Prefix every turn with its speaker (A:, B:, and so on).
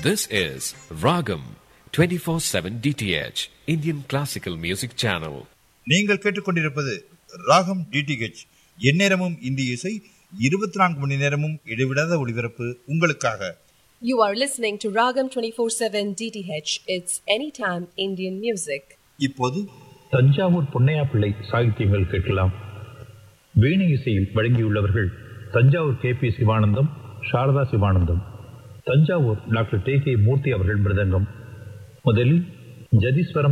A: This is Ragam 24/7 DTH Indian Classical Music Channel.
B: நீங்கள் கேட்டுக்கொண்டிருப்பது ராகம் டிடிஹெச் எந்நேரமும் இந்திய இசை இருபத்தி நான்கு மணி நேரமும் இடைவிடாத ஒளிபரப்பு உங்களுக்காக
C: You are listening to Ragam 24/7 DTH. It's anytime Indian music.
B: இப்போது
D: தஞ்சாவூர் பொன்னையா பிள்ளை சாகித்யங்கள் கேட்கலாம் வீணை இசையில் வழங்கியுள்ளவர்கள் Thanjavur K P Sivanandam Sarada Sivanandam Thanjavur doctor T K Murthy அவர்கள் மிருதங்கம் முதலில் ஜதீஸ்வரம்